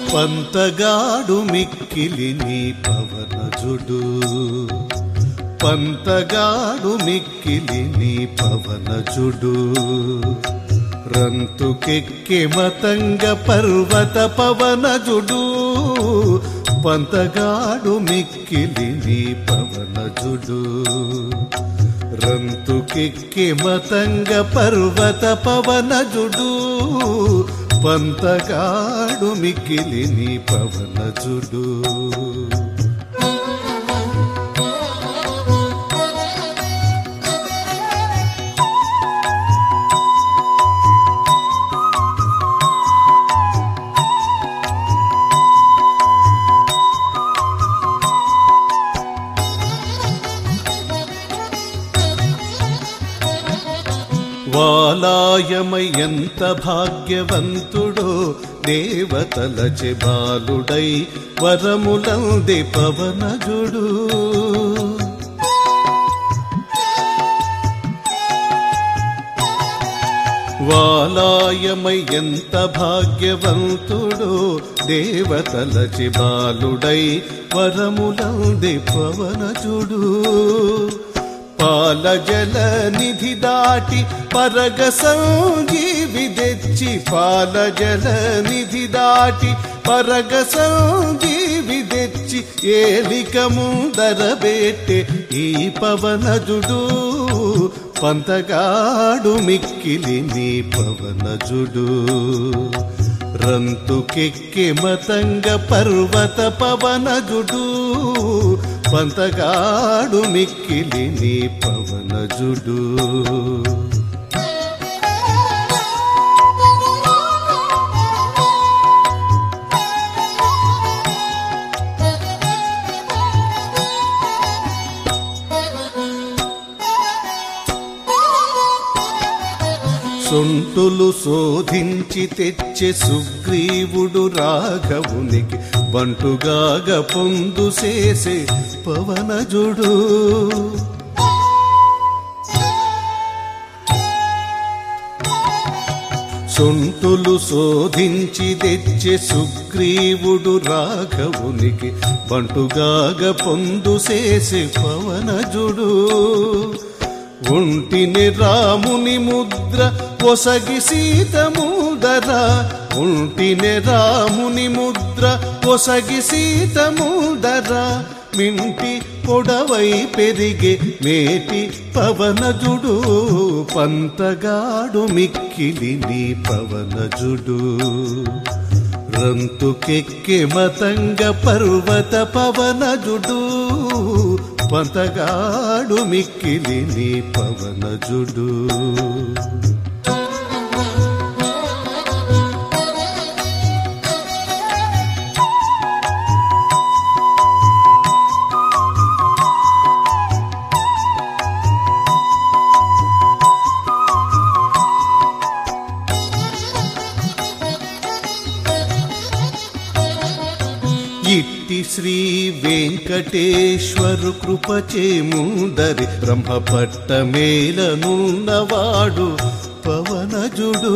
పంతగాడు మిక్కిలి నీ పవనజుడు పంతగాడు మిక్కిలి నీ పవనజుడు రంతుకెక్కి మతంగ పర్వత పవనజుడు పంతగాడు మిక్కిలి నీ పవనజుడు రంతుకెక్కి మతంగ పర్వత పవనజుడు పంతగాడు మిక్కిలి నీ పవనజుడు వాలాయమై ఎంత భాగ్యవంతుడో దేవతలచె బాలుడై వరములంది పవనజుడు వాలాయమై ఎంత భాగ్యవంతుడో దేవతలచి బాలుడై వరములంది పవనజుడు పాల జల నిధి దాటి పరగ సంజీవి తెచ్చి పాల జల నిధి దాటి పరగ సంజీవి తెచ్చి ఏలిక ముందర బెట్టె ఈ పవనజుడు పంతగాడు మిక్కిలి నీ పవనజుడు రంతుకెక్కి మతంగ పర్వత పవనజుడు పంతగాడు మిక్కిలి నీ పవనజుడు సొంటులు శోధించి తెచ్చే సుగ్రీవుడు రాఘవునికి బంటుగాగ పొందు చేసే పవనజుడు సొంటులు శోధించి తెచ్చే సుగ్రీవుడు రాఘవునికి బంటుగాగ పొందు చేసే పవనజుడు ఒంటిని రాముని ముద్ర పొసగి సీత ముదర ఒంటిని రాముని ముద్ర పొసగి సీత ముదర మింటి పొడవై పెరిగే మేటి పవనజుడు పంతగాడు మిక్కిలి నీ పవనజుడు రంతుకెక్కి మతంగ పర్వత పవనజుడు పంతగాడు మిక్కిలి నీ పవనజుడు ఇట్టి శ్రీ వెంకటేశ్వరు కృపచే ముందరి బ్రహ్మపట్ట మేలనున్నవాడు పవనజుడు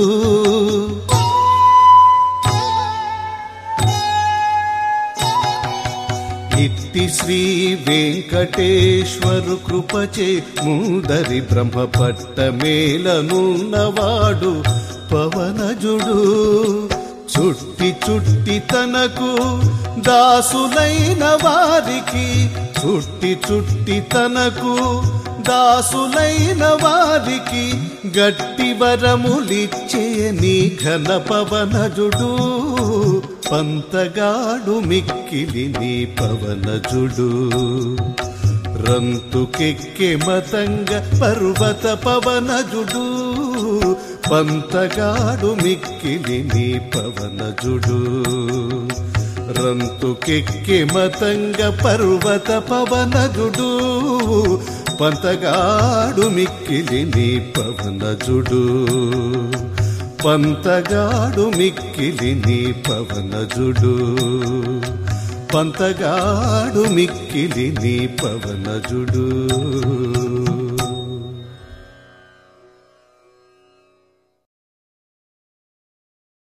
ఇట్టి శ్రీ వెంకటేశ్వరు కృపచే ముందరి బ్రహ్మపట్ట మేలనున్నవాడు పవనజుడు చుట్టి చుట్టి తనకు దాసులైన వారికి చుట్టి చుట్టి తనకు దాసులైన వారికి గట్టి వరములిచ్చే నీ ఘన పవనజుడు పంతగాడు మిక్కిలి నీ పవనజుడు రంతుకెక్కి మతంగ పర్వత పవనజుడు పంతగాడు మిక్కిలి నీ పవనజుడు రంతుకెక్కి మతంగ పర్వత పవనజుడు పంతగాడు మిక్కిలి నీ పవనజుడు పంతగాడు మిక్కిలి నీ పవనజుడు పంతగాడు మిక్కిలి నీ పవనజుడు